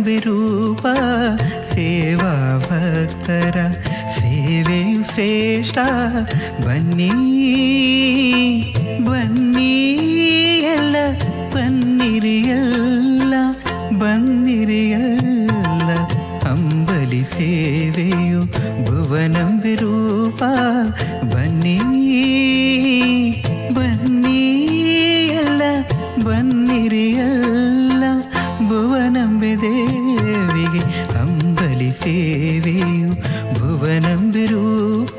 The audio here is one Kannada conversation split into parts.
ಭುವನಂಬಿರೂಪ ಸೇವಾ ಭಕ್ತರ ಸೇವೆಯು ಶ್ರೇಷ್ಠ ಬನ್ನಿ ಬನ್ನಿ ಎಲ್ಲ ಬನ್ನಿರಿ ಎಲ್ಲ ಬನ್ನಿರಿ ಎಲ್ಲ ಅಂಬಲಿ ಸೇವೆಯು ಭುವನಂಬಿರೂಪ ಬನ್ನಿ ಬನ್ನಿ ಎಲ್ಲ ಬನ್ನಿರಿ ಎಲ್ಲ ಭುವನಂಬೆ ದೇವಿಗೆ ಅಂಬಲಿ ಸೇವೆಯು ಭುವನಂಬಿರೂಪ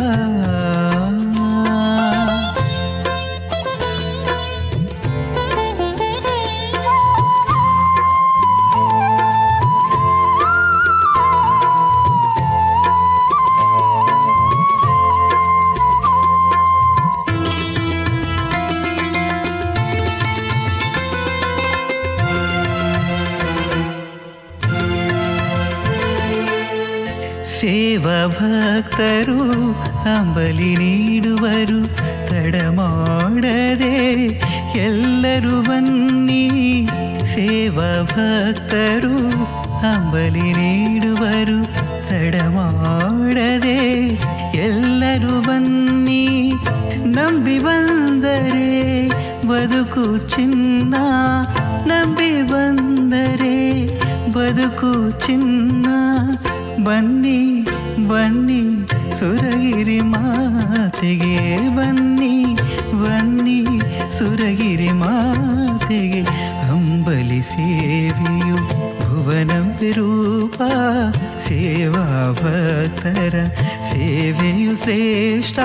ಸೇವಾ ಭಕ್ತರು ಅಂಬಲಿ ನೀಡುವರು ತಡ ಮಾಡದೆ ಎಲ್ಲರೂ ಬನ್ನಿ ಸೇವಾ ಭಕ್ತರು ಅಂಬಲಿ ನೀಡುವರು ತಡ ಮಾಡದೆ ಎಲ್ಲರೂ ಬನ್ನಿ ನಂಬಿ ಬಂದರೆ ಬದುಕು ಚಿನ್ನ ನಂಬಿ ಬಂದರೆ ಬದುಕು ಚಿನ್ನ ಬನ್ನಿ ಬನ್ನಿ ಸುರಗಿರಿ ಮಾತೆಗೆ ಬನ್ನಿ ಬನ್ನಿ ಸುರಗಿರಿ ಮಾತೆಗೆ ಅಂಬಲಿ ಸೇವೆಯು ಭುವನಂಬಿರೂಪ ಸೇವಾ ಭಕ್ತರ ಸೇವೆಯು ಶ್ರೇಷ್ಠ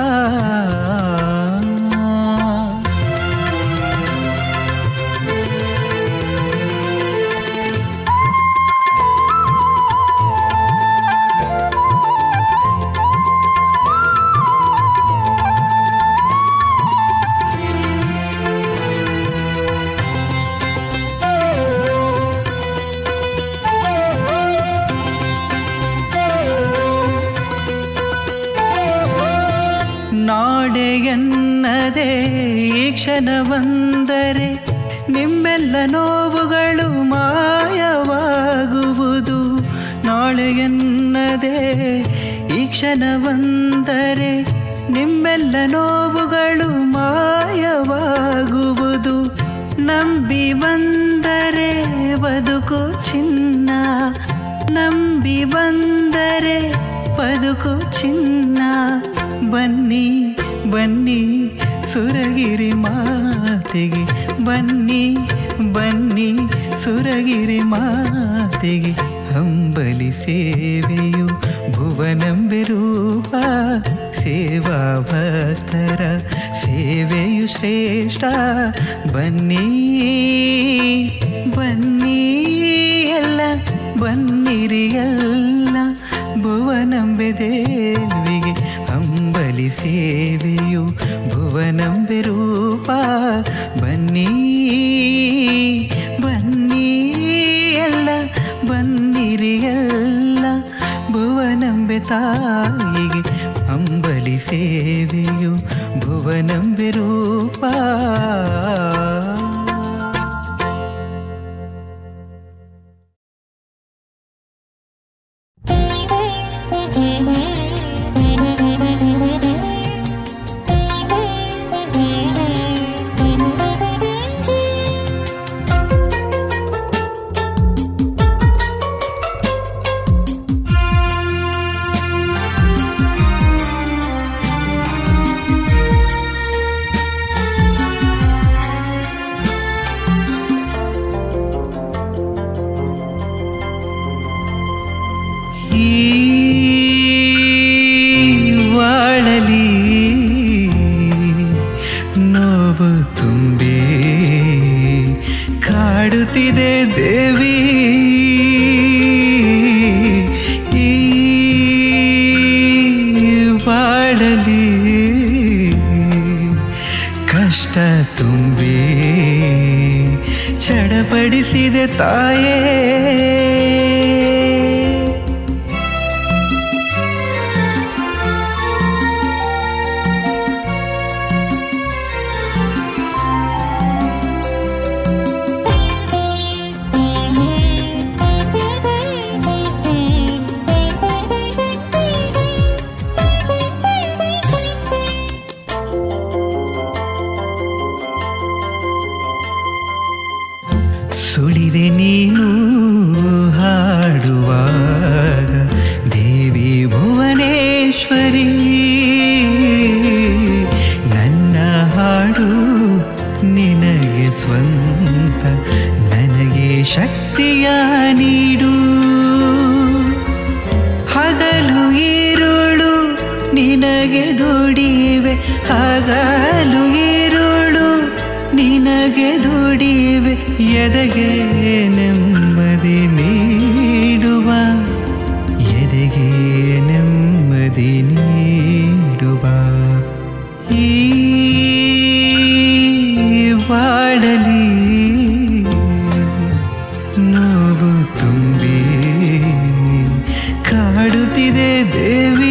ನಾಳೆ ಎನ್ನದೆ ಈ ಕ್ಷಣ ಬಂದರೆ ನಿಮ್ಮೆಲ್ಲ ನೋವುಗಳು ಮಾಯವಾಗುವುದು ನಾಳೆ ಎನ್ನದೆ ಈ ಕ್ಷಣ ಬಂದರೆ ನಿಮ್ಮೆಲ್ಲ ನೋವುಗಳು ಮಾಯವಾಗುವುದು ನಂಬಿ ಬಂದರೆ ಬದುಕು ಚಿನ್ನ ನಂಬಿ ಬಂದರೆ ಬದುಕು ಚಿನ್ನ ಬನ್ನಿ ಬನ್ನಿ ಸುರಗಿರಿ ಮಾತೆಗೆ ಬನ್ನಿ ಬನ್ನಿ ಸುರಗಿರಿ ಮಾತೆಗೆ ಅಂಬಲಿ ಸೇವೆಯು ಭುವನಂಬಿರೂಪ ಸೇವಾ ಭಕ್ತರ ಸೇವೆಯು ಶ್ರೇಷ್ಠ ಬನ್ನಿ ಬನ್ನಿ ಎಲ್ಲ ಬನ್ನಿರಿ ಎಲ್ಲ ಭುವನಂಬೆ ದೇವಿಗೆ ಅಂಬಲಿ ಸೇವೆಯು ಭುವನಂಬೆ ರೂಪ ಬನ್ನಿ ಬನ್ನಿ ಎಲ್ಲ ಬನ್ನಿರಿ ಎಲ್ಲ ಭುವನಂಬೆ ತಾಯಿಗೆ ಅಂಬಲಿ ಸೇವೆಯು ಭುವನಂಬೆ ರೂಪ ಈ ವಾಳಲಿ ನೋವು ತುಂಬಿ ಕಾಡುತ್ತಿದೆ ದೇವಿ ಈ ಬಾಳಲಿ ಕಷ್ಟ ತುಂಬಿ ಚಡಪಡಿಸಿದೆ ತಾಯೇ ನಿನಗೆ ದುಡಿವೆ ಹಗಲು ಇರುಳು ನಿನಗೆ ದುಡಿವೆ ಎದೆಗೆ ನೆಮ್ಮದಿ ನೀಡುವ ಎದೆಗೆ ನೆಮ್ಮದಿ ನೀಡುವ ಈ ಬಾಳಲಿ ನೋವು ತುಂಬಿ ಕಾಡುತ್ತಿದೆ ದೇವಿ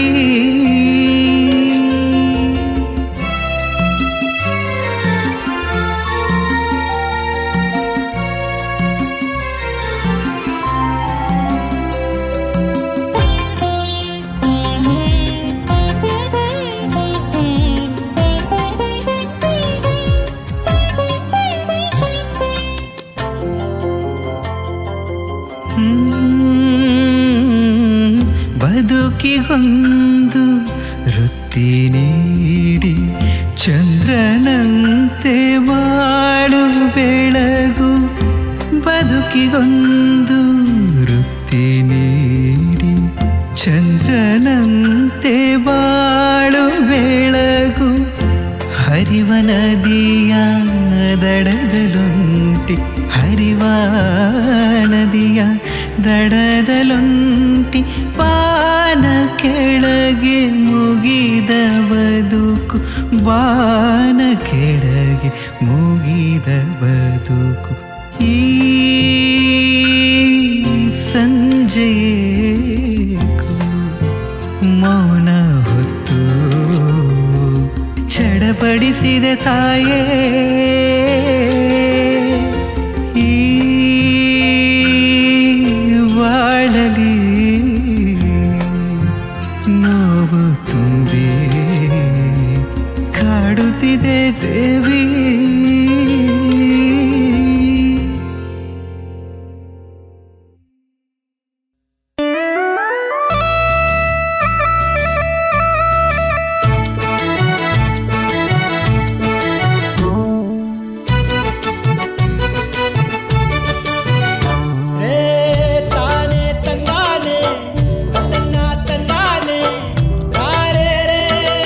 ಹ್ಮ್, ಬದುಕಿಗೊಂದು ವೃತ್ತಿ ನೀಡಿ ಚಂದ್ರನಂತೆ ಬಾಳು ಬೆಳಗು ಬದುಕಿಗೊಂದು ವೃತ್ತಿ ನೀಡಿ ಚಂದ್ರನಂತೆ ಬಾಳು ಬೆಳಗು ಹರಿವ ನದಿಯ ದಡದಲುಂಟಿ ಹರಿವ ನದಿಯ ದಡದಲುಂಟಿ ಬಾನ ಕೆಳಗೆ ಮುಗಿದ ಬದುಕು ಬಾನ ಕೆಳಗೆ ಮುಗಿದ ಬದುಕು ಈ ಸಂಜೆಯೇಕು ಮೌನ ಹೊತ್ತು ಚಡಪಡಿಸಿದೆ ತಾಯೇ ಈ ಬಾಳಲಿ ನೋವು ತುಂಬಿ ಕಾಡುತ್ತಿದೆ ದೇವಿ ರೇ ತಾನೆ ತಂದಾನೆ ತನ್ನ ತಂದಾನೆ ರಾರೆ ರೇ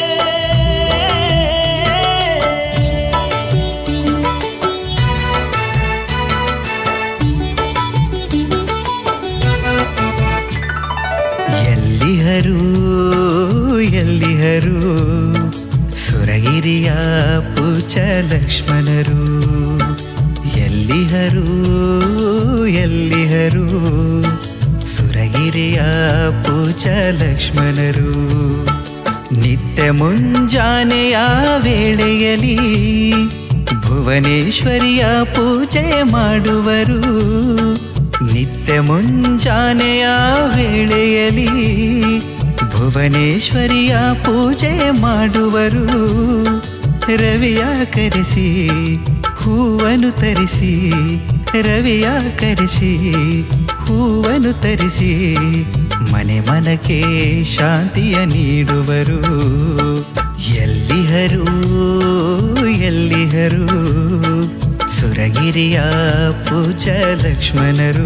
ಎಲ್ಲಿಹರು ಎಲ್ಲಿಹರು ಸುರಗಿರಿಯ ಪೂಜ ಲಕ್ಷ್ಮಣರು ಎಲ್ಲಿಹರು ಎಲ್ಲಿಹರು ಸುರಗಿರಿಯ ಪೂಜ ಲಕ್ಷ್ಮಣರು ನಿತ್ಯ ಮುಂಜಾನೆಯ ವೇಳೆಯಲ್ಲಿ ಭುವನೇಶ್ವರಿಯ ಪೂಜೆ ಮಾಡುವರು ನಿತ್ಯ ಮುಂಜಾನೆಯ ವೇಳೆಯಲ್ಲಿ ಭುವನೇಶ್ವರಿಯ ಪೂಜೆ ಮಾಡುವರು ರವಿಯ ಕರೆಸಿ ಹೂವನ್ನು ತರಿಸಿ ರವಿಯ ಕರೆಸಿ ಹೂವನ್ನು ತರಿಸಿ ಮನೆ ಮನಕ್ಕೆ ಶಾಂತಿಯ ನೀಡುವರು ಎಲ್ಲಿಹರು ಎಲ್ಲಿಹರು ಸುರಗಿರಿಯ ಪೂಜ ಲಕ್ಷ್ಮಣರು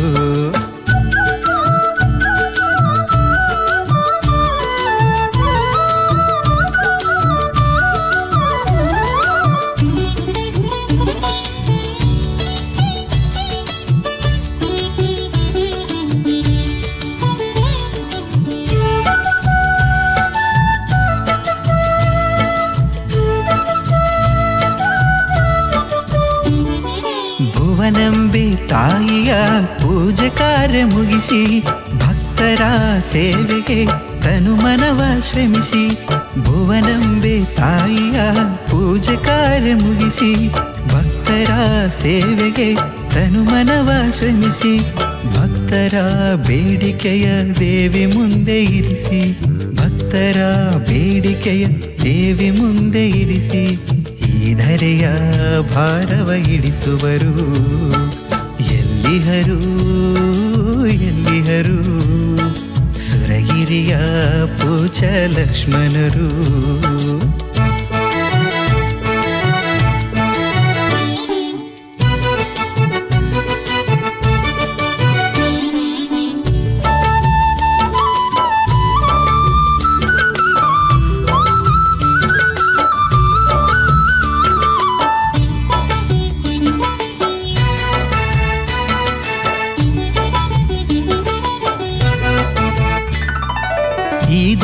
ಭುವನಂಬೆ ತಾಯಿಯ ಪೂಜೆ ಕಾರ್ಯ ಮುಗಿಸಿ ಭಕ್ತರ ಸೇವೆಗೆ ತನು ಮನವ ಶ್ರಮಿಸಿ ಭುವನಂಬೆ ತಾಯಿಯ ಪೂಜೆ ಕಾರ್ಯ ಮುಗಿಸಿ ಭಕ್ತರ ಸೇವೆಗೆ ತನು ಮನವ ಶ್ರಮಿಸಿ ಭಕ್ತರ ಬೇಡಿಕೆಯ ದೇವಿ ಮುಂದೆ ಇರಿಸಿ ಭಕ್ತರ ಬೇಡಿಕೆಯ ದೇವಿ ಮುಂದೆ ಇರಿಸಿ ಈ ಧರೆಯ ಭಾರವ ಇಳಿಸುವರು ಎಲ್ಲಿಹರು ಎಲ್ಲಿಹರು ಸುರಗಿರಿಯ ಪೂಜ ಲಕ್ಷ್ಮಣರು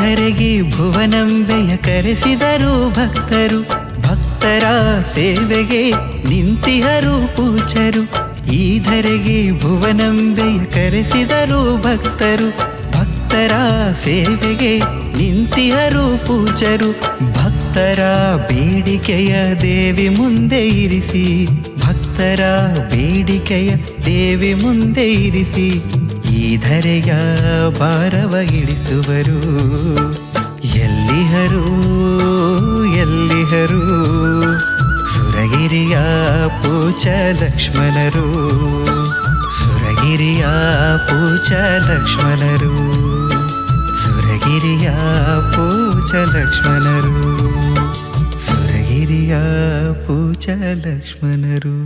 ಧರೆಗೆ ಭುವನಂಬೆಯ ಕರೆಸಿದರು ಭಕ್ತರು ಭಕ್ತರ ಸೇವೆಗೆ ನಿಂತಿಹರು ಪೂಜರು ಈ ಧರೆಗೆ ಭುವನಂಬೆಯ ಕರೆಸಿದರು ಭಕ್ತರು ಭಕ್ತರ ಸೇವೆಗೆ ನಿಂತಿಹರು ಪೂಜರು ಭಕ್ತರ ಬೇಡಿಕೆಯ ದೇವಿ ಮುಂದೆ ಇರಿಸಿ ಭಕ್ತರ ಬೇಡಿಕೆಯ ದೇವಿ ಮುಂದೆ ಇರಿಸಿ ಈ ಧರೆಯ ಭಾರವ ಇಳಿಸುವರು ಎಲ್ಲಿಹರು ಎಲ್ಲಿಹರು ಸುರಗಿರಿಯ ಪೂಜ ಲಕ್ಷ್ಮಣರು ಸುರಗಿರಿಯ ಪೂಜ ಲಕ್ಷ್ಮಣರು ಸುರಗಿರಿಯ ಪೂಜ ಲಕ್ಷ್ಮಣರು ಸುರಗಿರಿಯ ಪೂಜ ಲಕ್ಷ್ಮಣರು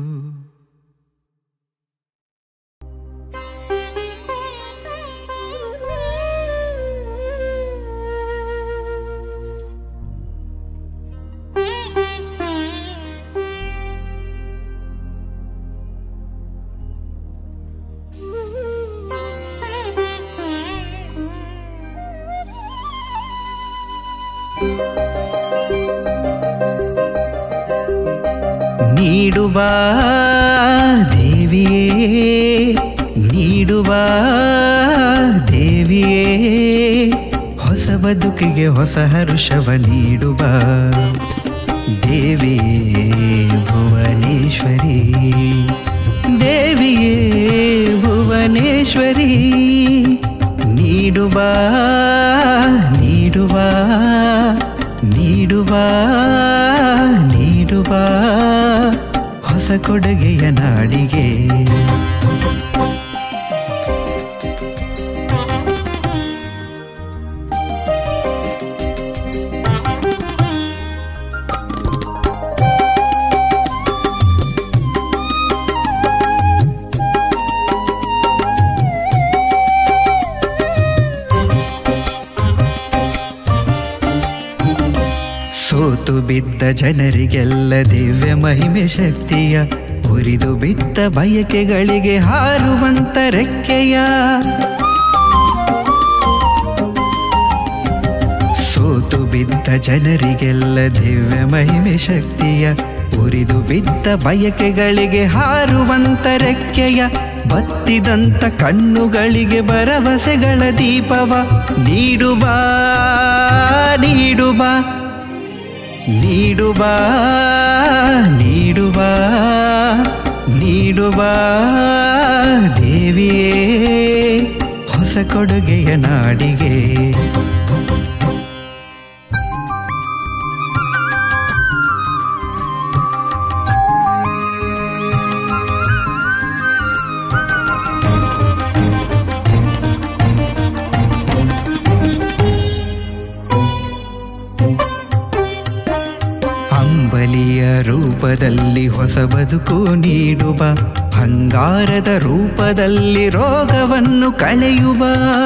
ನೀಡುವ ದೇವಿಯೇ ನೀಡುವ ದೇವಿಯೇ ಹೊಸ ಬದುಕಿಗೆ ಹೊಸ ಹರುಷವ ನೀಡುವ ದೇವಿಯೇ ಭುವನೇಶ್ವರಿ ದೇವಿಯೇ ಭುವನೇಶ್ವರಿ ನೀಡುವ ನೀಡುವ ನೀಡುವ ನೀಡುವ ಹೊಸ ಕೊಡುಗೆಯ ನಾಡಿಗೆ ಸೋತು ಬಿದ್ದ ಜನರಿಗೆಲ್ಲ ದಿವ್ಯ ಮಹಿಮೆ ಶಕ್ತಿಯ ಉರಿದು ಬಿದ್ದ ಬಯಕೆಗಳಿಗೆ ಹಾರುವಂತ ರೆಕ್ಕೆಯ ಸೋತು ಬಿದ್ದ ಜನರಿಗೆಲ್ಲ ದಿವ್ಯ ಮಹಿಮೆ ಶಕ್ತಿಯ ಉರಿದು ಬಿದ್ದ ಬಯಕೆಗಳಿಗೆ ಹಾರುವಂತ ರೆಕ್ಕೆಯ ಬತ್ತಿದಂತ ಕಣ್ಣುಗಳಿಗೆ ಭರವಸೆಗಳ ದೀಪವ ನೀಡುವ ನೀಡುವ ನೀಡುವ ನೀಡುವ ನೀಡುವ ದೇವಿಯೇ ಹೊಸ ಕೊಡುಗೆಯ ನಾಡಿಗೆ ಅಂಬಲಿಯ ರೂಪದಲ್ಲಿ ಹೊಸ ಬದುಕು ನೀಡುವ ಬಂಗಾರದ ರೂಪದಲ್ಲಿ ರೋಗವನ್ನು ಕಳೆಯುವ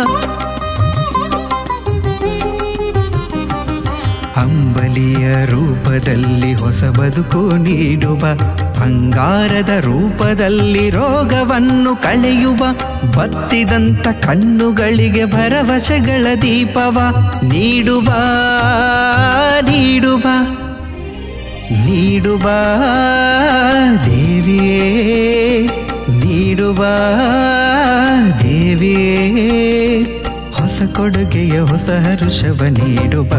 ಅಂಬಲಿಯ ರೂಪದಲ್ಲಿ ಹೊಸ ಬದುಕು ನೀಡುವ ಬಂಗಾರದ ರೂಪದಲ್ಲಿ ರೋಗವನ್ನು ಕಳೆಯುವ ಬತ್ತಿದಂತ ಕಣ್ಣುಗಳಿಗೆ ಭರವಸೆಗಳ ದೀಪವ ನೀಡುವ ನೀಡುವ ನೀಡುವ ದೇವಿಯೇ ನೀಡುವ ದೇವಿಯೇ ಹೊಸ ಕೊಡುಗೆಯ ಹೊಸ ಹರುಷವ ನೀಡುವ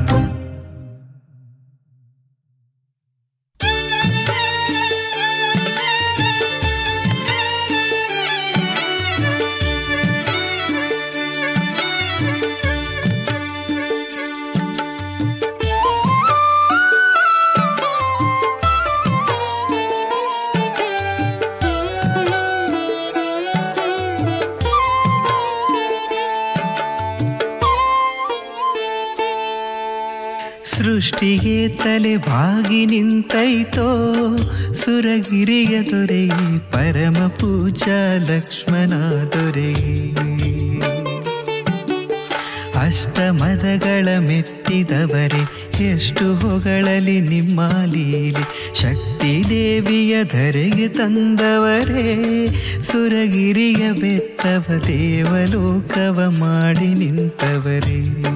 ಸೃಷ್ಟಿಗೆ ತಲೆ ಬಾಗಿ ನಿಂತೈತೋ ಸುರಗಿರಿಯ ದೊರೆ ಪರಮ ಪೂಜಾ ಲಕ್ಷ್ಮಣ ದೊರೆ ಅಷ್ಟಮದಗಳ ಮೆಟ್ಟಿದವರೇ ಎಷ್ಟು ಹೊಗಳಲಿ ನಿಮ್ಮ ಲೀಲೆ ಶಕ್ತಿ ದೇವಿಯ ಧರೆಗೆ ತಂದವರೇ ಸುರಗಿರಿಯ ಬೆಟ್ಟವ ದೇವಲೋಕವ ಮಾಡಿ ನಿಂತವರೇ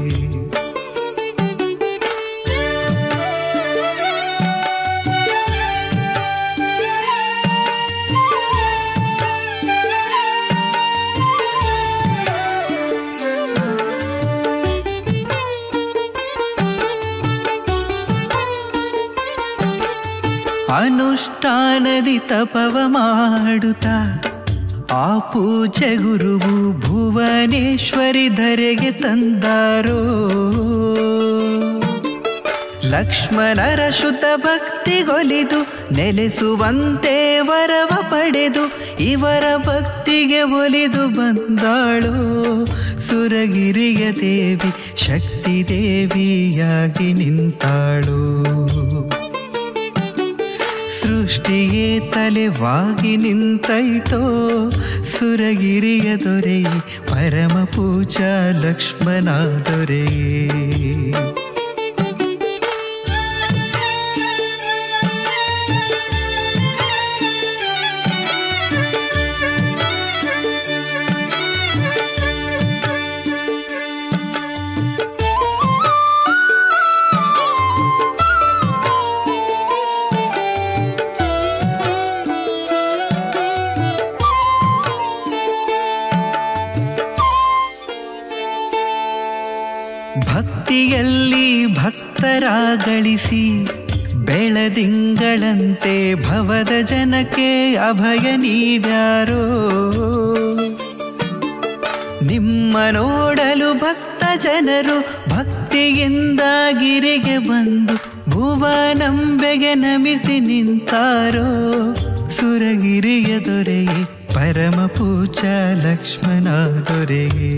ಅನುಷ್ಠಾನದಿ ತಪವ ಮಾಡುತ್ತ ಆ ಪೂಜೆ ಗುರುವು ಭುವನೇಶ್ವರಿ ಧರೆಗೆ ತಂದಾರೋ ಲಕ್ಷ್ಮಣರ ಶುದ್ಧ ಭಕ್ತಿಗೊಲಿದು ನೆಲೆಸುವಂತೆ ವರವ ಪಡೆದು ಇವರ ಭಕ್ತಿಗೆ ಒಲಿದು ಬಂದಾಳು ಸುರಗಿರಿಯ ದೇವಿ ಶಕ್ತಿ ದೇವಿಯಾಗಿ ನಿಂತಾಳು ಸೃಷ್ಟಿಯೇ ತಲೆವಾಗಿ ನಿಂತೈತೋ ಸುರಗಿರಿಯ ದೊರೆ ಪರಮ ಪೂಜಾ ಲಕ್ಷ್ಮಣ ದೊರೆ ಭಕ್ತಿಯಲ್ಲಿ ಭಕ್ತರ ಗಳಿಸಿ ಬೆಳದಿಂಗಳಂತೆ ಭವದ ಜನಕ್ಕೆ ಅಭಯ ನೀಡ್ಯಾರೋ ನಿಮ್ಮ ನೋಡಲು ಭಕ್ತ ಜನರು ಭಕ್ತಿಯಿಂದ ಗಿರಿಗೆ ಬಂದು ಭುವನಂಬೆಗೆ ನಮಿಸಿ ನಿಂತಾರೋ ಸುರಗಿರಿಯ ದೊರೆಯೇ ಪರಮ ಪೂಜಾ ಲಕ್ಷ್ಮಣ ದೊರೆಯೇ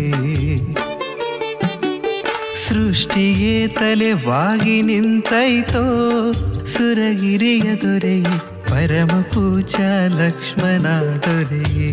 ಸೃಷ್ಟಿಯೇ ತಲೆವಾಗಿ ನಿಂತೈತೋ ಸುರಗಿರಿಯ ದೊರೆಯೇ ಪರಮ ಪೂಜಾ ಲಕ್ಷ್ಮಣ ದೊರೆಯೇ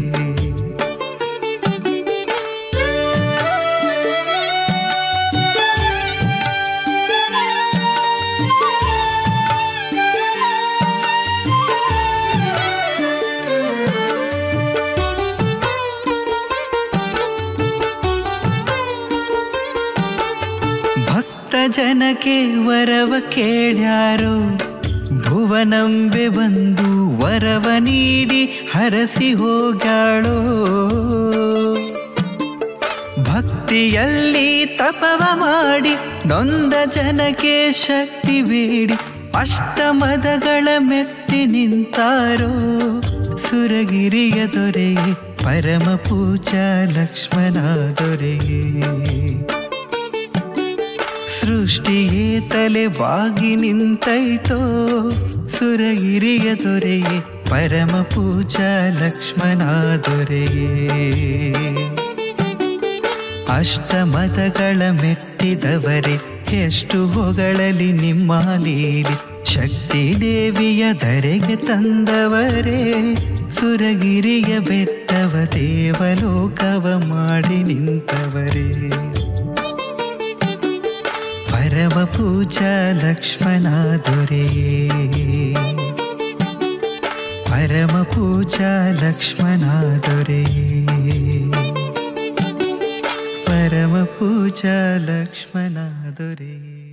ಭಕ್ತ ಜನಕ್ಕೆ ವರವ ಕೇಳ್ಯಾರೋ ಭುವನಂಬೆ ಬಂದು ವರವ ನೀಡಿ ಹರಸಿ ಹೋಗ್ಯಾಳೋ ಭಕ್ತಿಯಲ್ಲಿ ತಪವ ಮಾಡಿ ನೊಂದ ಜನಕ್ಕೆ ಶಕ್ತಿ ಬೇಡಿ ಅಷ್ಟಮದಗಳ ಮೆಟ್ಟಿ ನಿಂತಾರೋ ಸುರಗಿರಿಯ ದೊರೆಯೇ ಪರಮ ಪೂಜಾ ಲಕ್ಷ್ಮಣ ದೊರೆಯೇ ಸೃಷ್ಟಿಯೇ ತಲೆವಾಗಿ ನಿಂತೈತೋ ಸುರಗಿರಿಯ ದೊರೆಯೇ ಪರಮ ಪೂಜಾ ಲಕ್ಷ್ಮಣ ದೊರೆಯೇ ಅಷ್ಟಮದಗಳ ಮೆಟ್ಟಿದವರೇ ಎಷ್ಟು ಹೊಗಳಲಿ ನಿಮ್ಮ ಲೀಲೆ ಶಕ್ತಿ ದೇವಿಯ ಧರೆಗೆ ತಂದವರೇ ಸುರಗಿರಿಯ ಬೆಟ್ಟವ ದೇವಲೋಕವ ಮಾಡಿ ನಿಂತವರೇ ಪರಮ ಪೂಜಾ ಲಕ್ಷ್ಮಣ ದೊರೆಯೇ ಪರಮ ಪೂಜಾ ಲಕ್ಷ್ಮಣ ದೊರೆಯೇ ಪರಮ ಪೂಜಾ ಲಕ್ಷ್ಮಣ ದೊರೆಯೇ